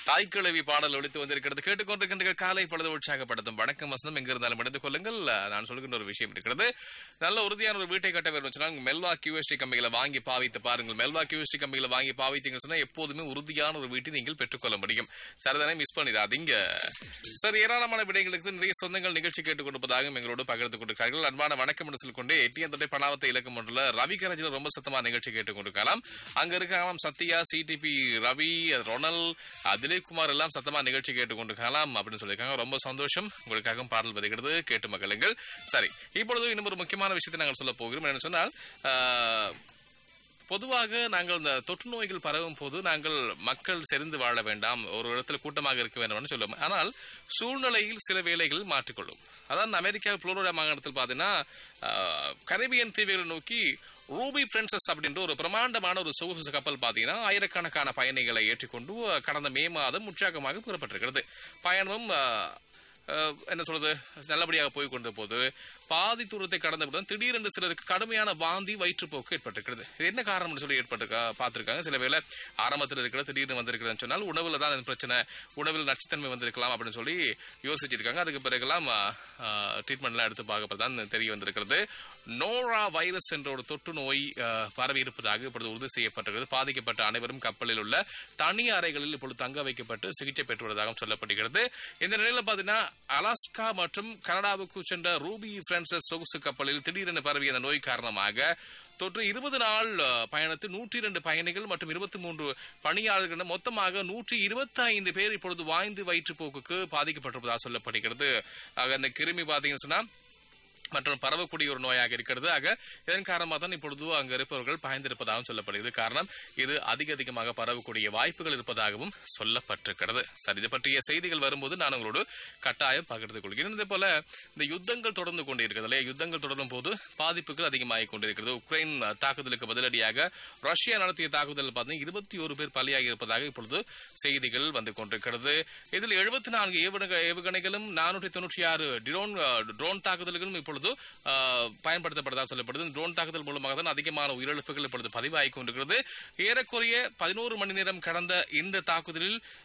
தாய்க்கிழவி பாடல் ஒழித்து வந்திருக்கிறது கேட்டுக்கொண்டிருக்கின்ற காலை பொழுது உற்சாகப்படுத்தும் வணக்கம் வசனம் எங்க இருந்தாலும் எடுத்துக் கொள்ளுங்கள் நான் சொல்கின்ற ஒரு விஷயம் இருக்கிறது நல்ல உறுதியான ஒரு வீட்டை கட்ட வேண்டும் சொன்னால் மெல்வா கியூஎஸ்டி கம்பிகளை வாங்கி பாவித்து பாருங்கள் மெல்வா கியூஎஸ்டி கம்பிகளை வாங்கி பாவித்தீங்க சொன்னா எப்போதுமே உறுதியான ஒரு வீட்டை நீங்கள் பெற்றுக்கொள்ள முடியும் சரிதானே மிஸ் பண்ணிடாதீங்க சரி ஏராளமான விடயங்களுக்கு நிறைய சொந்தங்கள் நிகழ்ச்சி கேட்டுக்கொண்டிருப்பதாக எங்களோடு பகிர்ந்து கொண்டிருக்கிறார்கள் அன்பான வணக்கம் என்று சொல்லிக்கொண்டு எட்டியம் தொட்டை பணாவத்தை இலக்கம் ஒன்றுல ரவி கரஜில ரொம்ப சத்தமா நிகழ்ச்சி கேட்டுக்கொண்டிருக்கலாம் அங்க இருக்கலாம் சத்யா சிடிபி ரவி ரொனல் திலீப் குமார் எல்லாம் சத்தமா நிகழ்ச்சி கேட்டுக்கொண்டிருக்கலாம் அப்படின்னு சொல்லியிருக்காங்க ரொம்ப சந்தோஷம் உங்களுக்காக பாடல் வருகிறது கேட்டு மகளுங்கள் சரி இப்பொழுது இன்னும் ஒரு முக்கியமான விஷயத்தை நாங்கள் சொல்ல போகிறோம் என்ன சொன்னால் ஆஹ், பொதுவாக நாங்கள் இந்த தொற்று நோய்கள் பரவும் போது நாங்கள் மக்கள் செறிந்து வாழ வேண்டாம் ஒரு இடத்துல கூட்டமாக இருக்க வேண்டும் என்று சொல்லுவோம் ஆனால் சூழ்நிலையில் சில வேலைகள் மாற்றிக்கொள்ளும் அதான் அமெரிக்கா புளோரிடா மாகாணத்தில் பார்த்தீங்கன்னா ஆஹ், கரிபியன் தீவுகளை நோக்கி ரூபி பிரின்சஸ் அப்படின்ற ஒரு பிரமாண்டமான ஒரு சொகுசு கப்பல் பார்த்தீங்கன்னா ஆயிரக்கணக்கான பயணிகளை ஏற்றிக்கொண்டு கடந்த மே மாதம் உற்சாகமாக புறப்பட்டிருக்கிறது பயணமும் ஆஹ், அஹ், என்ன சொல்றது நல்லபடியாக போய் கொண்ட போது பாதி தூரத்தை கடந்தவுடன் திடீரென்று சிலருக்கு கடுமையான வாந்தி வயிற்றுப்போக்கு ஏற்பட்டிருக்கிறது இது என்ன காரணம்னு சொல்லி ஏற்பட்டிருக்கா பார்த்திருக்காங்க சில வேளை ஆரம்பத்தில் இருக்கிற திடீர்னு வந்திருக்கிறதுன்னு சொன்னால் உணவுல தான் இந்த பிரச்சனை உணவில் நச்சுத்தன்மை வந்திருக்கலாம் அப்படின்னு சொல்லி யோசிச்சிருக்காங்க அதுக்கு பிறகுலாம் ட்ரீட்மெண்ட்லாம் எடுத்து பார்க்கப்ப தான் தெரிய வந்திருக்கிறது நோரா வைரஸ் என்ற ஒரு தொற்று நோய் அஹ், பரவி இருப்பதாக இப்பொழுது உறுதி செய்யப்பட்டிருக்கிறது பாதிக்கப்பட்ட அனைவரும் கப்பலில் உள்ள தனி அறைகளில் இப்பொழுது தங்க வைக்கப்பட்டு சிகிச்சை பெற்று வருவதாக சொல்லப்படுகிறது இந்த நிலையில பார்த்தீங்கன்னா அலாஸ்கா மற்றும் கனடாவுக்கு சென்ற ரூபி பிரான்சஸ் சொகுசு கப்பலில் திடீரென பரவிய அந்த நோய் காரணமாக தொற்று இருபது நாள் அஹ், பயணத்தில் நூற்றி இரண்டு பயணிகள் மற்றும் இருபத்தி மூன்று பணியாளர்கள் என மொத்தமாக நூற்றி இருபத்தி ஐந்து பேர் இப்பொழுது வாய்ந்து வயிற்றுப்போக்குக்கு பாதிக்கப்பட்டிருப்பதாக சொல்லப்படுகிறது ஆக அந்த கிருமி பார்த்தீங்கன்னு சொன்னா மற்றும் பரவக்கூடிய ஒரு நோயாக இருக்கிறது ஆக இதன் காரணமாக தான் இப்பொழுது அங்கு இருப்பவர்கள் பயந்திருப்பதாகவும் சொல்லப்படுகிறது காரணம் இது அதிக அதிகமாக பரவக்கூடிய வாய்ப்புகள் இருப்பதாகவும் சொல்லப்பட்டிருக்கிறது சரி இது பற்றிய செய்திகள் வரும்போது நான் உங்களோடு கட்டாயம் பகிர்ந்து கொள்கிறேன் இதே போல இந்த யுத்தங்கள் தொடர்ந்து கொண்டே இருக்கிறது இல்லையா யுத்தங்கள் தொடரும் போது பாதிப்புகள் அதிகமாகிக் கொண்டிருக்கிறது உக்ரைன் அஹ், தாக்குதலுக்கு பதிலடியாக ரஷ்யா நடத்திய தாக்குதல் பார்த்தீங்கன்னா இருபத்தி ஒரு பேர் பலியாகி இருப்பதாக இப்பொழுது செய்திகள் வந்து கொண்டிருக்கிறது இதில் எழுபத்தி நான்கு ஏவுகணை ஏவுகணைகளும் நானூற்றி தொண்ணூற்றி ஆறு ட்ரோன் ட்ரோன் தாக்குதல்களும் இப்பொழுது அஹ், பயன்படுத்தப்பட்டதாக சொல்லப்படுது ட்ரோன் தாக்குதல் மூலமாக தான் அதிகமான உயிரிழப்புகள் இப்பொழுது பதிவாகி கொண்டிருக்கிறது ஏறக்குறைய பதினோரு மணி நேரம் கடந்த இந்த தாக்குதலில்